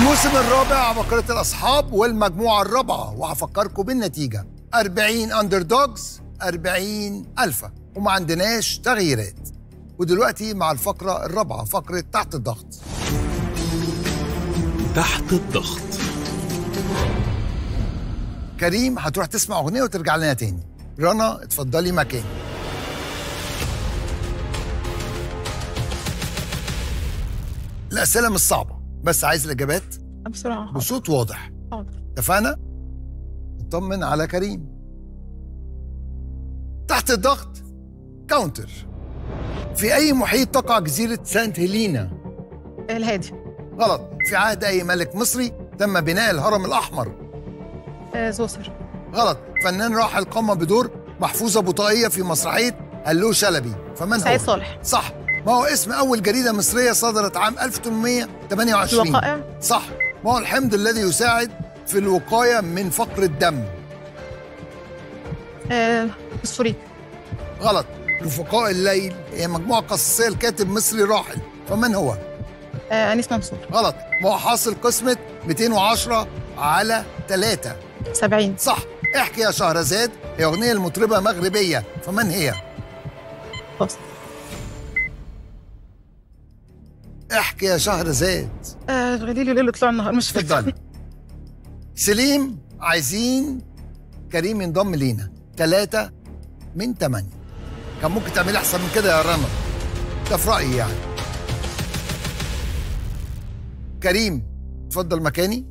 الموسم الرابع عبقرة الأصحاب والمجموعة الرابعة وهفكركم بالنتيجة 40 أندر دوجز 40 ألفا وما عندناش تغييرات ودلوقتي مع الفقرة الرابعة فقرة تحت الضغط تحت الضغط كريم هتروح تسمع أغنية وترجع لنا تاني رنا اتفضلي مكاني الأسئلة مش صعبة بس عايز الإجابات بسرعة حاضر. بصوت واضح حاضر اتفقنا؟ اطمن على كريم تحت الضغط كاونتر في أي محيط تقع جزيرة سانت هيلينا؟ الهادي غلط في عهد أي ملك مصري تم بناء الهرم الأحمر آه، زوسر غلط فنان راحل قام بدور محفوظة بطاقية في مسرحية هلو شلبي فمن سعيد هو؟ صالح صح ما هو اسم أول جريدة مصرية صدرت عام 1828 الوقائع صح ما هو الحمض الذي يساعد في الوقاية من فقر الدم آه، فوسفوريك غلط رفقاء الليل هي مجموعة قصصية لكاتب مصري راحل فمن هو؟ آه، أنيس منصور غلط ما هو حاصل قسمة 210 على 3 70 صح احكي يا شهرزاد هي أغنية المطربة مغربية فمن هي؟ فاصل احكي يا شهرزاد آه، غليلي وليل طلع النهار مش فاكرة اتفضلي سليم عايزين كريم ينضم لينا ثلاثة من ثمانية كان ممكن تعملي أحسن من كده يا رنا ده في رأيي يعني كريم اتفضل مكاني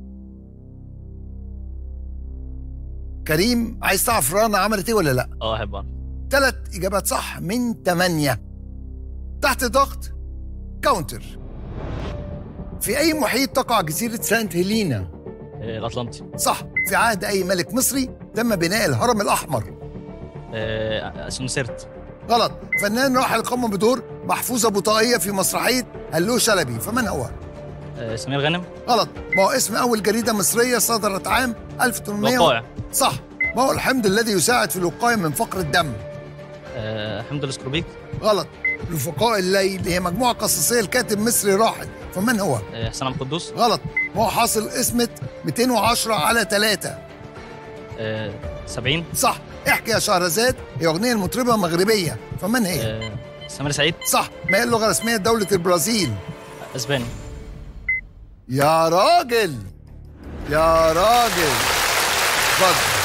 كريم عايز تعرف رنا عملت ايه ولا لا اه احب اعرف ثلاث إجابات صح من ثمانية تحت ضغط كاونتر في أي محيط تقع جزيرة سانت هيلينا آه، الاطلنطي صح في عهد أي ملك مصري تم بناء الهرم الأحمر آه، سنسرت غلط فنان راحل قام بدور محفوظة بطاقية في مسرحية هلو شلبي فمن هو؟ آه، سمير غانم غلط ما هو اسم أول جريدة مصرية صدرت عام 1800 وقائع صح ما هو الحمض الذي يساعد في الوقاية من فقر الدم آه، حمد الاسكروبيك غلط رفقاء الليل هي مجموعة قصصية لكاتب مصري راحل فمن هو؟ آه، حسن عبد القدوس غلط ما هو حاصل اسمة 210 على 3 آه، 70 صح احكي يا شهرزاد هي أغنية المطربة مغربية فمن هي؟ آه، سمير سعيد صح ما هي اللغة الرسمية لدولة البرازيل؟ اسباني يا راجل يا راجل اتفضل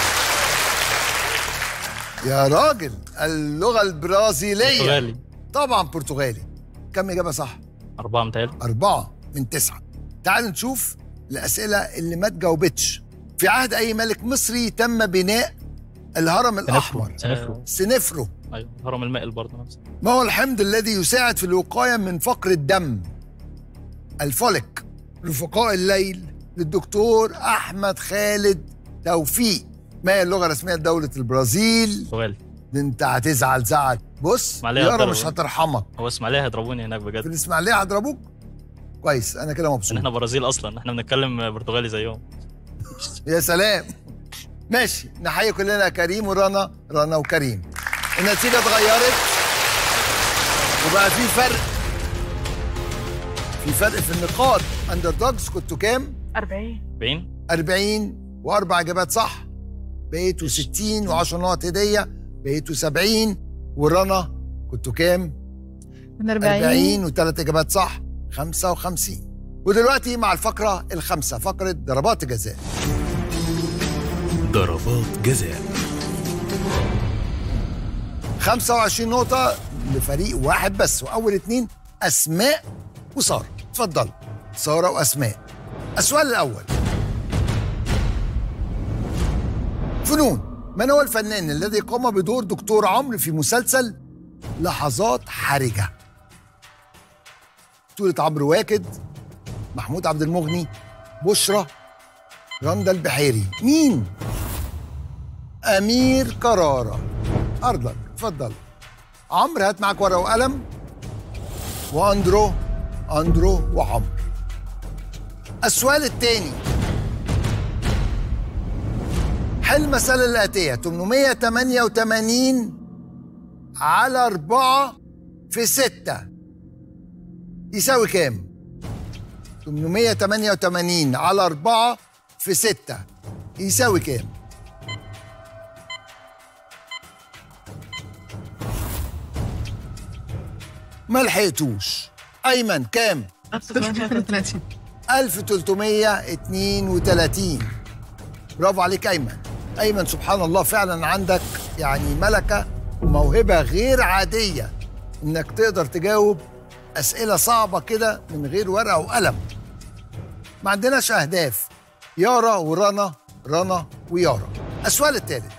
يا راجل اللغة البرازيلية برتغالي طبعا برتغالي كم إجابة صح؟ أربعة متهيألي أربعة من تسعة تعالوا نشوف الأسئلة اللي ما تجاوبتش في عهد أي ملك مصري تم بناء الهرم الأحمر سنفرو سنفرو ايوه هرم المائل برضه نفسه ما هو الحمض الذي يساعد في الوقاية من فقر الدم الفوليك رفقاء الليل للدكتور أحمد خالد توفيق ما هي اللغة الرسمية لدولة البرازيل برتغالي ده انت هتزعل زعل بص إسماعيلية يارا هتضرب. مش هترحمك هو اسماعيليه هيضربوني هناك في بجد الإسماعيلية هضربوك كويس أنا كده عشان مبسوط احنا برازيل اصلا احنا بنتكلم برتغالي زيهم يا سلام ماشي نحيي كلنا كريم ورنا رنا وكريم النتيجة اتغيرت وبقى في فرق في فرق في النقاط اندر دوجز كنتوا كام؟ 40 40 40 واربع اجابات صح بقيتوا 60 و10 نقط هدية بقيتوا 70 ورنا كنتوا كام؟ من 40 40 وثلاث اجابات صح 55 ودلوقتي مع الفقرة الخامسة فقرة ضربات الجزاء ضربات جزاء 25 نقطة لفريق واحد بس وأول اتنين أسماء وسارة اتفضل سارة وأسماء السؤال الأول فنون من هو الفنان الذي قام بدور دكتور عمرو في مسلسل لحظات حرجة بطولة عمرو واكد محمود عبد المغني بشرى رندا البحيري مين أمير كرارة أرضك اتفضل عمرو هات معاك ورقة وقلم وأندرو أندرو وعمرو السؤال الثاني حل المسألة الآتية 888 على 4 في 6 يساوي كام؟ 888 على 4 في 6 يساوي كام؟ ما لحقتوش ايمن كام؟ 1332 1332 برافو عليك ايمن ايمن سبحان الله فعلا عندك يعني ملكه وموهبه غير عاديه انك تقدر تجاوب اسئله صعبه كده من غير ورقه وقلم ما عندناش اهداف يارا ورنا رنا ويارا السؤال الثالث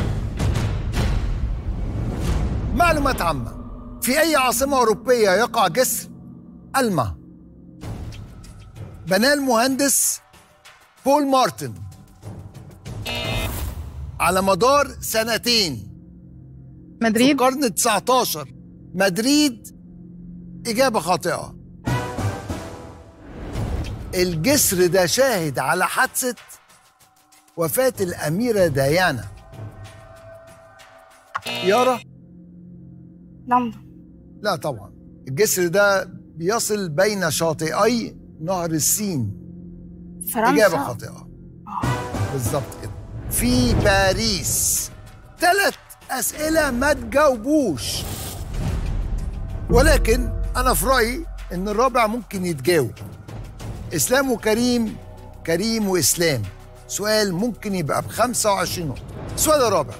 معلومات عامه في اي عاصمه اوروبيه يقع جسر الما بناه المهندس بول مارتن على مدار سنتين في مدريد القرن 19 مدريد إجابة خاطئة الجسر ده شاهد على حادثة وفاة الأميرة ديانا يارا لندن لا طبعا الجسر ده بيصل بين شاطئي نهر السين فرنسا إجابة خاطئة بالظبط كده في باريس ثلاث أسئلة ما تجاوبوش ولكن أنا في رأيي إن الرابع ممكن يتجاوب إسلام وكريم كريم وإسلام سؤال ممكن يبقى ب 25 نقطة السؤال الرابع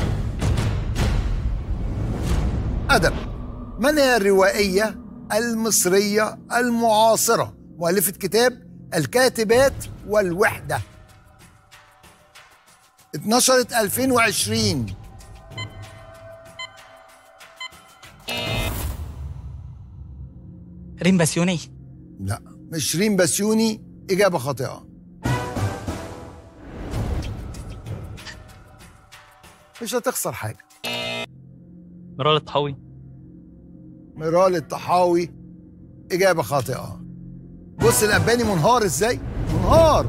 أدب من هي الروائية المصرية المعاصرة مؤلفة كتاب الكاتبات والوحدة اتنشرت 2020 ريم بسيوني لا مش ريم بسيوني إجابة خاطئة مش هتخسر حاجة مرال الطحاوي مرال الطحاوي إجابة خاطئة بص الأباني منهار إزاي؟ منهار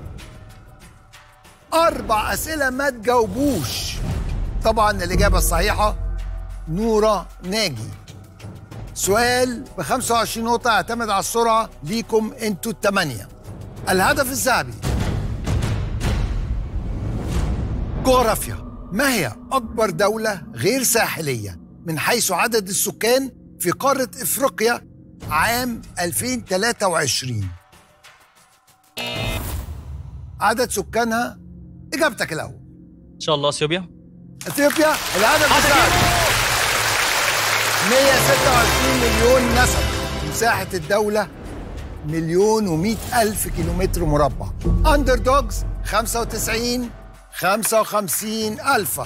أربع أسئلة ما تجاوبوش طبعا الإجابة الصحيحة نورة ناجي سؤال ب 25 نقطة يعتمد على السرعة ليكم انتوا الثمانية الهدف الذهبي جغرافيا ما هي أكبر دولة غير ساحلية من حيث عدد السكان في قارة إفريقيا عام 2023 عدد سكانها إجابتك الأول ان شاء الله اثيوبيا اثيوبيا الهدف الذهبي 126 مليون نسمة مساحة الدولة مليون و ألف كيلومتر مربع أندر دوجز 95 55 ألف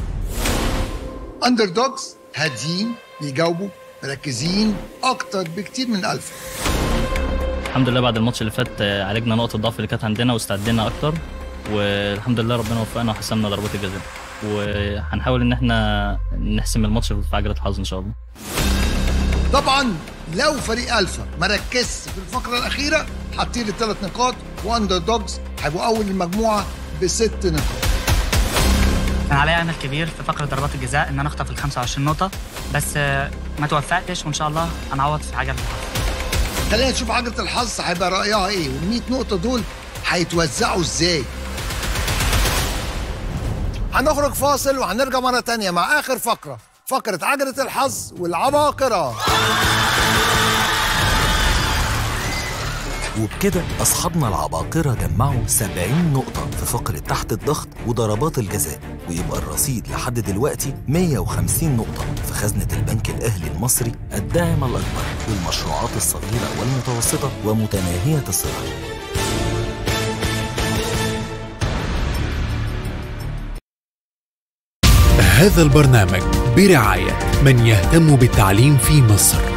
أندر دوجز هاديين بيجاوبوا مركزين أكتر بكتير من ألف الحمد لله بعد الماتش اللي فات آه، عالجنا نقط الضعف اللي كانت عندنا واستعدينا اكتر والحمد لله ربنا وفقنا وحسمنا ضربات الجزاء وهنحاول ان احنا نحسم الماتش في عجله الحظ ان شاء الله طبعا لو فريق ألفا ما ركزش في الفقرة الأخيرة هتطير الثلاث نقاط وأندر دوجز هيبقوا أول المجموعة بست نقاط كان عليا امل كبير في فقره ضربات الجزاء ان انا اخطف ال 25 نقطه بس آه، ما توفقتش وان شاء الله هنعوض في عجله الحظ خلينا نشوف عجلة الحظ هيبقى رأيها إيه وال 100 نقطة دول هيتوزعوا إزاي هنخرج فاصل وهنرجع مرة تانية مع آخر فقرة فقرة عجلة الحظ والعباقرة وبكده أصحابنا العباقرة جمعوا 70 نقطة في فقرة تحت الضغط وضربات الجزاء ويبقى الرصيد لحد دلوقتي 150 نقطة في خزنة البنك الأهلي المصري الداعم الأكبر للمشروعات الصغيرة والمتوسطة ومتناهية الصغر هذا البرنامج برعاية من يهتم بالتعليم في مصر